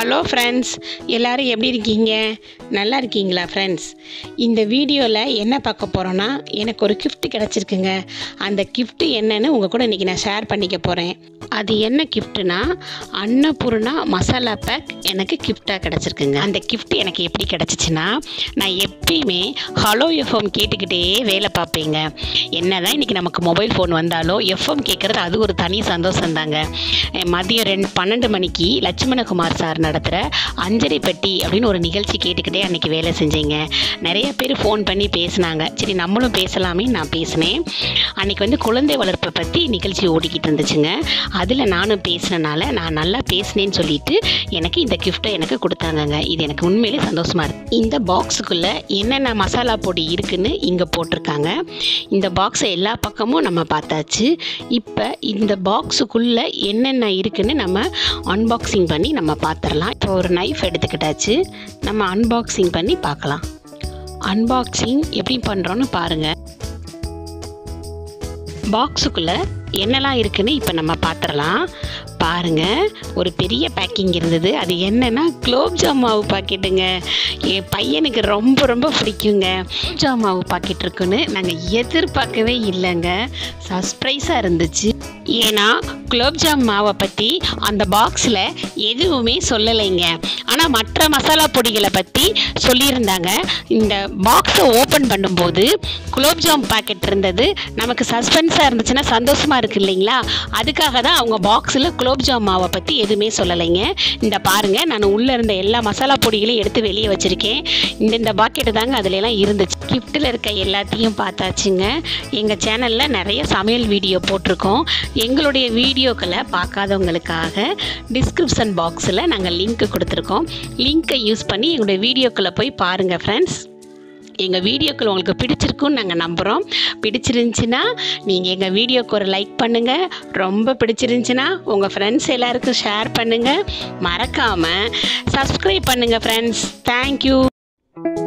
hello friends எல்லாரும் எப்படி இருக்கீங்க நல்லா இருக்கீங்களா ஃப்ரெண்ட்ஸ் இந்த வீடியோவில் என்ன பார்க்க போகிறோன்னா எனக்கு ஒரு gift கிடச்சிருக்குங்க அந்த gift என்னன்னு உங்கள் கூட இன்றைக்கி நான் ஷேர் பண்ணிக்க போகிறேன் அது என்ன கிஃப்ட்டுனா அன்னபூர்ணா மசாலா பேக் எனக்கு கிஃப்டாக கிடச்சிருக்குங்க அந்த gift எனக்கு எப்படி கிடச்சிச்சின்னா நான் எப்பயுமே ஹலோ எஃப்எம் கேட்டுக்கிட்டே வேலை பார்ப்பேங்க என்னதான் இன்றைக்கி நமக்கு மொபைல் ஃபோன் வந்தாலும் எஃப்எம் கேட்குறது அது ஒரு தனி சந்தோஷம் தாங்க மதியம் ரெண்டு பன்னெண்டு மணிக்கு லட்சுமணகுமார் சார் நடத்துகிற அஞ்சரை பெட்டி அப்படின்னு ஒரு நிகழ்ச்சி கேட்டுக்கிட்டே அன்றைக்கி வேலை செஞ்சேங்க நிறைய பேர் ஃபோன் பண்ணி பேசினாங்க சரி நம்மளும் பேசலாமே நான் பேசினேன் அன்றைக்கி வந்து குழந்தை வளர்ப்பை பற்றி நிகழ்ச்சி ஓடிக்கிட்டு இருந்துச்சுங்க அதில் நானும் பேசினனால நான் நல்லா பேசினேன்னு சொல்லிட்டு எனக்கு இந்த கிஃப்ட்டை எனக்கு கொடுத்தாங்கங்க இது எனக்கு உண்மையிலே சந்தோஷமாக இருக்கு இந்த பாக்ஸுக்குள்ளே என்னென்ன மசாலா பொடி இருக்குன்னு இங்கே போட்டிருக்காங்க இந்த பாக்ஸை எல்லா பக்கமும் நம்ம பார்த்தாச்சு இப்போ இந்த பாக்ஸுக்குள்ளே என்னென்ன இருக்குன்னு நம்ம அன்பாக்சிங் பண்ணி நம்ம பார்த்துடலாம் இப்போ ஒரு நைஃப் எடுத்துக்கிட்டாச்சு நம்ம அன்பாக்சிங் பண்ணி பார்க்கலாம் அன்பாக்சிங் எப்படி பண்ணுறோன்னு பாருங்கள் பாக்ஸுக்குள்ளே என்னெல்லாம் இருக்குன்னு இப்போ நம்ம பார்த்துடலாம் பாருங்கள் ஒரு பெரிய பேக்கிங் இருந்தது அது என்னென்னா குலோப்ஜாம் மாவு பாக்கெட்டுங்க என் பையனுக்கு ரொம்ப ரொம்ப பிடிக்குங்க குலோப்ஜாம் மாவு பாக்கெட் இருக்குன்னு நாங்கள் எதிர்பார்க்கவே இல்லைங்க சர்ப்ரைஸாக இருந்துச்சு ஏன்னா குலோப்ஜாம் மாவை பற்றி அந்த பாக்ஸில் எதுவுமே சொல்லலைங்க ஆனால் மற்ற மசாலா பொடிகளை பற்றி சொல்லியிருந்தாங்க இந்த பாக்ஸை ஓப்பன் பண்ணும்போது குலோப்ஜாம் பாக்கெட் இருந்தது நமக்கு சஸ்பென்ஸாக இருந்துச்சுன்னா சந்தோஷமாக இருக்கு இல்லைங்களா அதுக்காக தான் அவங்க பாக்ஸில் குலோப்ஜாம் மாவை பற்றி எதுவுமே சொல்லலைங்க இந்த பாருங்கள் நான் உள்ளே இருந்த எல்லா மசாலா பொடிகளையும் எடுத்து வெளியே வச்சுருக்கேன் இந்த இந்த பாக்கெட்டு தாங்க அதுல எல்லாம் இருந்துச்சு கிஃப்ட்டில் இருக்க எல்லாத்தையும் பார்த்தாச்சுங்க எங்கள் சேனலில் நிறைய சமையல் வீடியோ போட்டிருக்கோம் எங்களுடைய வீடியோக்களை பார்க்காதவங்களுக்காக டிஸ்கிரிப்ஷன் பாக்ஸில் நாங்கள் லிங்க் கொடுத்துருக்கோம் லிங்க்கை யூஸ் பண்ணி எங்களுடைய வீடியோக்களை போய் பாருங்கள் ஃப்ரெண்ட்ஸ் எங்கள் வீடியோக்கள் உங்களுக்கு பிடிச்சிருக்குன்னு நாங்கள் நம்புகிறோம் பிடிச்சிருந்துச்சின்னா நீங்கள் எங்கள் வீடியோக்கு ஒரு லைக் பண்ணுங்கள் ரொம்ப பிடிச்சிருந்துச்சின்னா உங்கள் ஃப்ரெண்ட்ஸ் எல்லாருக்கும் ஷேர் பண்ணுங்கள் மறக்காமல் சப்ஸ்கிரைப் பண்ணுங்கள் ஃப்ரெண்ட்ஸ் தேங்க்யூ